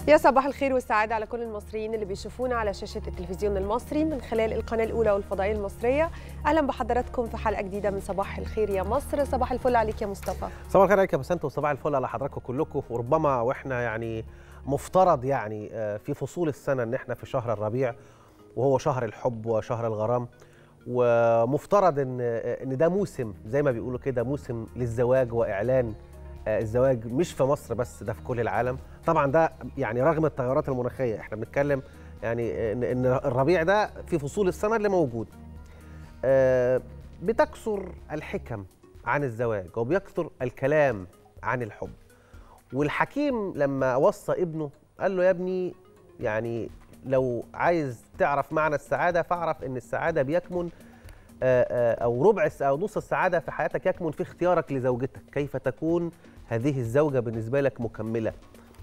يا صباح الخير والسعادة على كل المصريين اللي بيشوفونا على شاشة التلفزيون المصري من خلال القناة الأولى والفضائية المصرية أهلا بحضراتكم في حلقة جديدة من صباح الخير يا مصر صباح الفل عليك يا مصطفى صباح الخير عليك يا بسنت وصباح الفل على حضراتكم كلكم وربما واحنا يعني مفترض يعني آه، في فصول السنة ان احنا في شهر الربيع وهو شهر الحب وشهر الغرام ومفترض ان آه، ان ده موسم زي ما بيقولوا كده موسم للزواج واعلان آه، الزواج مش في مصر بس ده في كل العالم طبعا ده يعني رغم التغيرات المناخيه احنا بنتكلم يعني ان إن الربيع ده في فصول السنه اللي موجود آه، بتكثر الحكم عن الزواج وبيكثر الكلام عن الحب والحكيم لما وصى ابنه قال له يا ابني يعني لو عايز تعرف معنى السعاده فاعرف ان السعاده بيكمن آه، آه، او ربع الس- او نص السعاده في حياتك يكمن في اختيارك لزوجتك كيف تكون هذه الزوجه بالنسبه لك مكمله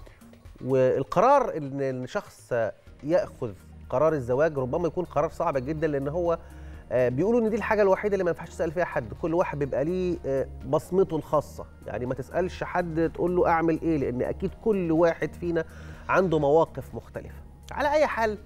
والقرار ان إن شخص ياخذ قرار الزواج ربما يكون قرار صعب جدا لان هو آه، بيقولوا ان دي الحاجه الوحيده اللي ما ينفعش تسال فيها حد كل واحد بيبقى ليه آه، بصمته الخاصه يعني ما تسالش حد تقول له اعمل ايه لان اكيد كل واحد فينا عنده مواقف مختلفه على اي حال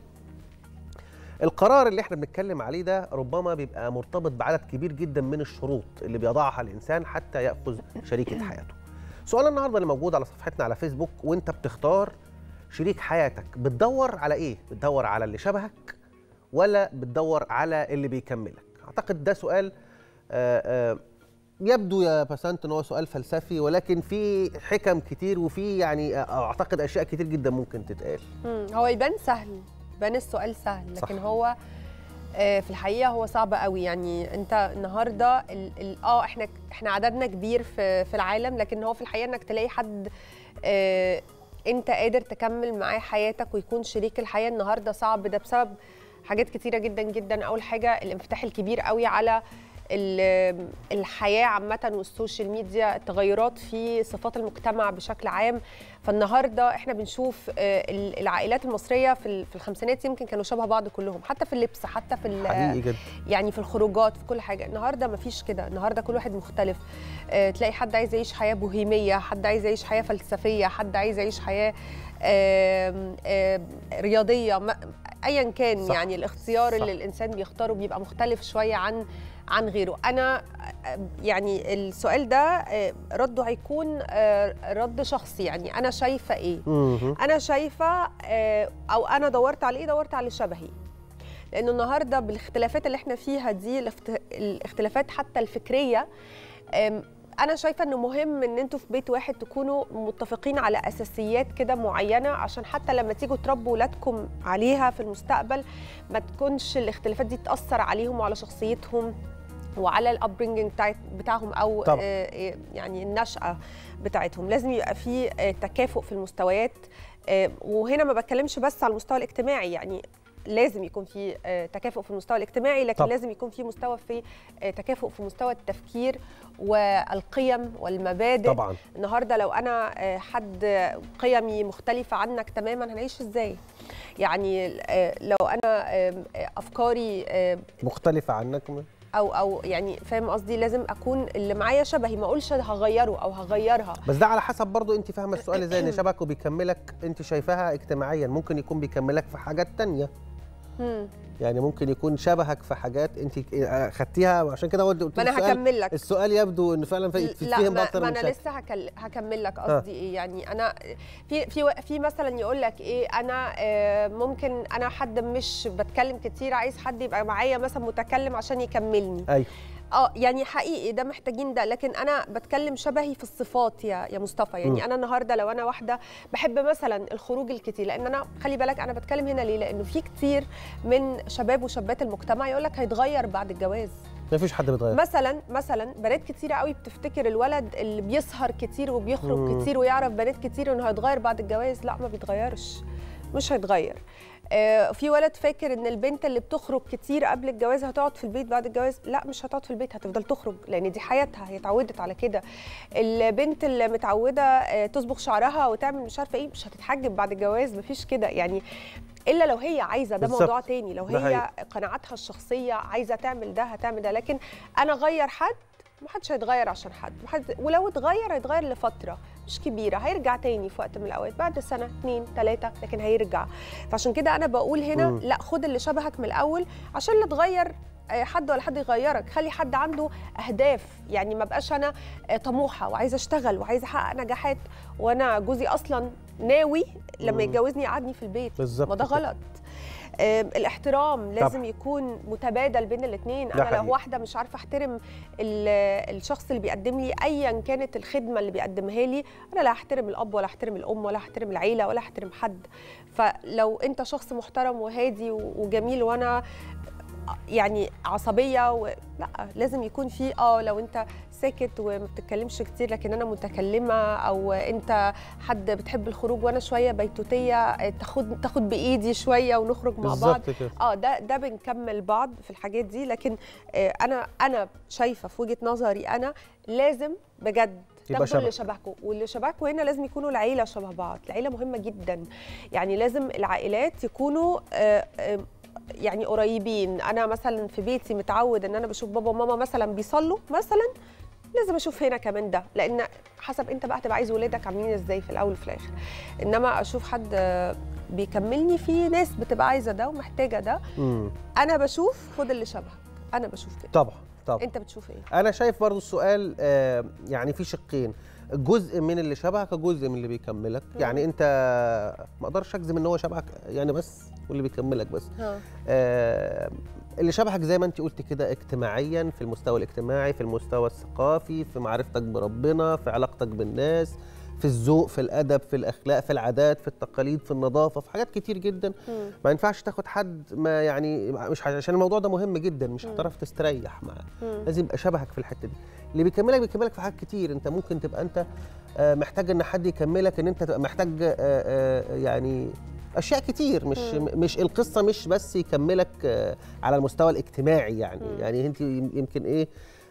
القرار اللي احنا بنتكلم عليه ده ربما بيبقى مرتبط بعدد كبير جدا من الشروط اللي بيضعها الانسان حتى ياخذ شريكه حياته. سؤال النهارده اللي موجود على صفحتنا على فيسبوك وانت بتختار شريك حياتك بتدور على ايه؟ بتدور على اللي شبهك ولا بتدور على اللي بيكملك؟ اعتقد ده سؤال آه، آه، يبدو يا بسنت ان هو سؤال فلسفي ولكن في حكم كتير وفي يعني آه، اعتقد اشياء كتير جدا ممكن تتقال. مم. هو يبان سهل يبان السؤال سهل لكن صح. هو آه، في الحقيقه هو صعب قوي يعني انت النهارده ال- ال- اه احنا احنا عددنا كبير في في العالم لكن هو في الحقيقه انك تلاقي حد آه، انت قادر تكمل معاه حياتك ويكون شريك الحياه النهارده صعب ده بسبب حاجات كتيره جدا جدا اول حاجه الانفتاح الكبير قوي على ال- الحياه عامه والسوشيال ميديا التغيرات في صفات المجتمع بشكل عام فالنهارده احنا بنشوف آه، ال- العائلات المصريه في ال- في الخمسينات يمكن كانوا شبه بعض كلهم حتى في اللبس حتى في ال- حقيقي جدا. يعني في الخروجات في كل حاجه النهارده مفيش كده النهارده كل واحد مختلف آه، تلاقي حد عايز يعيش حياه بوهيميه حد عايز يعيش حياه فلسفيه حد عايز يعيش حياه آم، آم، رياضيه ما- ايا كان صح. يعني الاختيار صح. اللي الانسان بيختاره بيبقى مختلف شويه عن عن غيره انا آه، يعني السؤال ده آه، رده هيكون آه، رد شخصي يعني انا شايفه ايه مهم. انا شايفه آه، او انا دورت على ايه دورت على شبهي لانه النهارده بالاختلافات اللي احنا فيها دي الاخت- الاختلافات حتى الفكريه آم، انا شايفه انه مهم ان انتوا في بيت واحد تكونوا متفقين على اساسيات كده معينه عشان حتى لما تيجوا تربوا ولادكم عليها في المستقبل ما تكونش الاختلافات دي تاثر عليهم وعلى شخصيتهم وعلى الابرينجنج بتاعت بتاعهم او طبعاً. آه، آه، يعني النشأة بتاعتهم لازم يبقى في آه، تكافؤ في المستويات آه، وهنا ما بتكلمش بس على المستوى الاجتماعي يعني لازم يكون في آه، تكافؤ في المستوى الاجتماعي لكن طبعاً. لازم يكون في مستوى في آه، تكافؤ في مستوى التفكير والقيم والمبادئ طبعا النهارده لو انا آه، حد قيمي مختلفه عنك تماما هنعيش ازاي يعني آه، لو انا آه، افكاري آه، مختلفة عنك او او يعني فاهم قصدي لازم اكون اللي معايا شبهي ما اقولش هغيره او هغيرها بس ده على حسب برضو انت فاهمه السؤال ازاي ان شبهك وبيكملك انت شايفاها اجتماعيا ممكن يكون بيكملك في حاجات تانية مم. يعني ممكن يكون شبهك في حاجات انت خدتيها عشان كده قلت قلت ما انا السؤال هكمل لك السؤال يبدو انه فعلا في في لا فيهم ما, اكتر ما من انا شكل لسه هكل... هكمل لك قصدي ايه يعني انا في في في مثلا يقول لك ايه انا آه، ممكن انا حد مش بتكلم كتير عايز حد يبقى معايا مثلا متكلم عشان يكملني ايوه اه يعني حقيقي ده محتاجين ده لكن انا بتكلم شبهي في الصفات يا يا مصطفى يعني مم. انا النهارده لو انا واحده بحب مثلا الخروج الكتير لان انا خلي بالك انا بتكلم هنا ليه لانه في كتير من شباب وشابات المجتمع يقول لك هيتغير بعد الجواز ما فيش حد بيتغير مثلا مثلا بنات كتيره قوي بتفتكر الولد اللي بيسهر كتير وبيخرج مم. كتير ويعرف بنات كتير انه هيتغير بعد الجواز لا ما بيتغيرش مش هيتغير آه، في ولد فاكر ان البنت اللي بتخرج كتير قبل الجواز هتقعد في البيت بعد الجواز لا مش هتقعد في البيت هتفضل تخرج لان دي حياتها هي اتعودت على كده البنت اللي متعوده آه، تصبغ شعرها وتعمل مش عارفه ايه مش هتتحجب بعد الجواز مفيش كده يعني الا لو هي عايزه ده بالظبط. موضوع تاني لو ده هي حقيقي. قناعاتها الشخصيه عايزه تعمل ده هتعمل ده لكن انا اغير حد محدش هيتغير عشان حد محد ولو اتغير هيتغير لفتره مش كبيره هيرجع تاني في وقت من الاوقات بعد سنه اتنين تلاته لكن هيرجع فعشان كده انا بقول هنا مم. لا خد اللي شبهك من الاول عشان لا تغير آه، حد ولا حد يغيرك خلي حد عنده اهداف يعني ما بقاش انا آه، طموحه وعايزه اشتغل وعايزه احقق نجاحات وانا جوزي اصلا ناوي لما مم. يتجوزني يقعدني في البيت بالظبط ما ده كده. غلط آم، الاحترام لازم يكون متبادل بين الاثنين ده انا حقيقي. لو واحده مش عارفه احترم ال- الشخص اللي بيقدم لي ايا كانت الخدمه اللي بيقدمها لي انا لا احترم الاب ولا احترم الام ولا احترم العيله ولا احترم حد فلو انت شخص محترم وهادي وجميل وانا يعني عصبيه و... لا لازم يكون في اه لو انت ساكت وما بتتكلمش كتير لكن انا متكلمه او انت حد بتحب الخروج وانا شويه بيتوتيه تاخد تاخد بايدي شويه ونخرج مع بعض بالظبط كده اه ده ده بنكمل بعض في الحاجات دي لكن آه انا انا شايفه في وجهه نظري انا لازم بجد يبقى تاخدوا اللي شبه. شبهكم واللي شبهكم هنا لازم يكونوا العيله شبه بعض العيله مهمه جدا يعني لازم العائلات يكونوا آه آه يعني قريبين انا مثلا في بيتي متعود ان انا بشوف بابا وماما مثلا بيصلوا مثلا لازم اشوف هنا كمان ده لان حسب انت بقى تبقى عايز ولادك عاملين ازاي في الاول وفي الاخر انما اشوف حد آه، بيكملني في ناس بتبقى عايزه ده ومحتاجه ده مم. انا بشوف خد اللي شبهك انا بشوف كده طبعا طبعا انت بتشوف ايه انا شايف برضو السؤال آه، يعني في شقين جزء من اللي شبهك جزء من اللي بيكملك مم. يعني انت ما اقدرش اجزم ان هو شبهك يعني بس واللي بيكملك بس ها آه، اللي شبهك زي ما انت قلت كده اجتماعيا في المستوى الاجتماعي في المستوى الثقافي في معرفتك بربنا في علاقتك بالناس في الذوق في الادب في الاخلاق في العادات في التقاليد في النظافه في حاجات كتير جدا مم. ما ينفعش تاخد حد ما يعني مش عشان الموضوع ده مهم جدا مش مم. هتعرف تستريح معاه مم. لازم يبقى شبهك في الحته دي اللي بيكملك بيكملك في حاجات كتير انت ممكن تبقى انت آه، محتاج ان حد يكملك ان انت تبقى محتاج آه، آه، يعني اشياء كتير مش مم. مش القصه مش بس يكملك آه، على المستوى الاجتماعي يعني مم. يعني انت يمكن ايه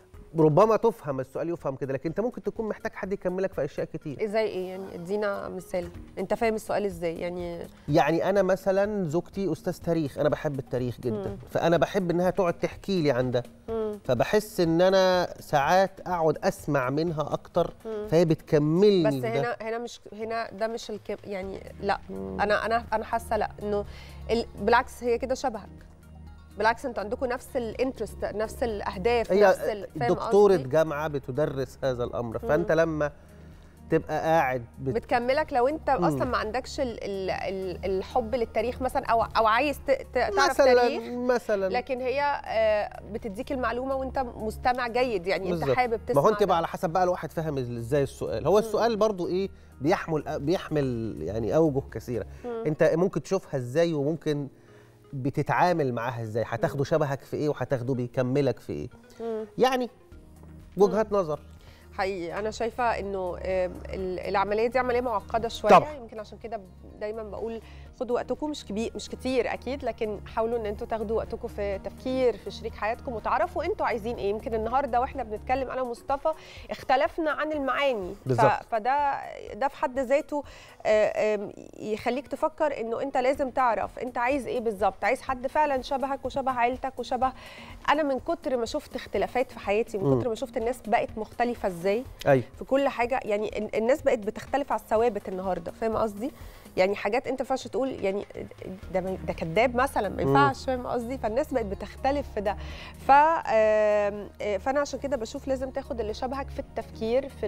ربما تفهم السؤال يفهم كده لكن انت ممكن تكون محتاج حد يكملك في اشياء كتير ازاي ايه يعني ادينا مثال انت فاهم السؤال ازاي يعني يعني انا مثلا زوجتي استاذ تاريخ انا بحب التاريخ جدا مم. فانا بحب انها تقعد تحكي لي عن ده مم. فبحس ان انا ساعات اقعد اسمع منها اكتر مم. فهي بتكملني بس في ده. هنا هنا مش هنا ده مش الكم يعني لا مم. انا انا انا حاسه لا انه ال- بالعكس هي كده شبهك بالعكس انتوا عندكم نفس الانترست نفس الاهداف هي نفس ال- فاهم دكتوره قصدي؟ جامعه بتدرس هذا الامر فانت لما تبقى قاعد بت... بتكملك لو انت مم. اصلا ما عندكش ال ال ال الحب للتاريخ مثلا او او عايز ت- ت- تعرف مثلا تاريخ مثلا لكن هي آه، بتديك المعلومه وانت مستمع جيد يعني انت بالظبط. حابب تسمع ما هو انت ده. بقى على حسب بقى الواحد فاهم ازاي السؤال هو السؤال برضو ايه بيحمل بيحمل يعني اوجه كثيره مم. انت ممكن تشوفها ازاي وممكن بتتعامل معاها ازاي هتاخده شبهك في ايه وهتاخده بيكملك في ايه مم. يعني وجهات نظر حقيقي انا شايفه انه آم، ال- العمليه دي عمليه معقده شويه طبعا. يمكن عشان كده دايما بقول خدوا وقتكم مش كبير مش كتير اكيد لكن حاولوا ان انتوا تاخدوا وقتكم في تفكير في شريك حياتكم وتعرفوا انتوا عايزين ايه يمكن النهارده واحنا بنتكلم انا ومصطفى اختلفنا عن المعاني ف- بالظبط. فده ده في حد ذاته آه، آم، يخليك تفكر انه انت لازم تعرف انت عايز ايه بالظبط عايز حد فعلا شبهك وشبه عيلتك وشبه انا من كتر ما شفت اختلافات في حياتي من مم. كتر ما شفت الناس بقت مختلفه ازاي ايوه في كل حاجه يعني ال- الناس بقت بتختلف على الثوابت النهارده فاهم قصدي يعني حاجات انت ما ينفعش تقول يعني ده ما- ده كذاب مثلا ما مم. ينفعش فاهم قصدي فالناس بقت بتختلف في ده ف آم، آه، فانا عشان كده بشوف لازم تاخد اللي شبهك في التفكير في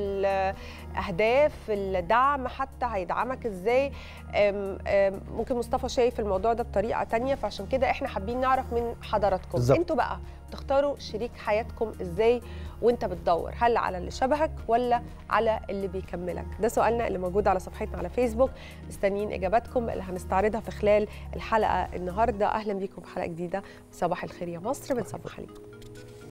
الاهداف في الدعم حتى هيدعمك ازاي آم، آم، ممكن مصطفى شايف الموضوع ده بطريقه تانية فعشان كده احنا حابين نعرف من حضراتكم بالظبط. انتوا بقى تختاروا شريك حياتكم ازاي وانت بتدور هل على اللي شبهك ولا على اللي بيكملك ده سؤالنا اللي موجود على صفحتنا على فيسبوك مستنيين اجاباتكم اللي هنستعرضها في خلال الحلقه النهارده اهلا بيكم في حلقه جديده صباح الخير يا مصر بنصبح عليكم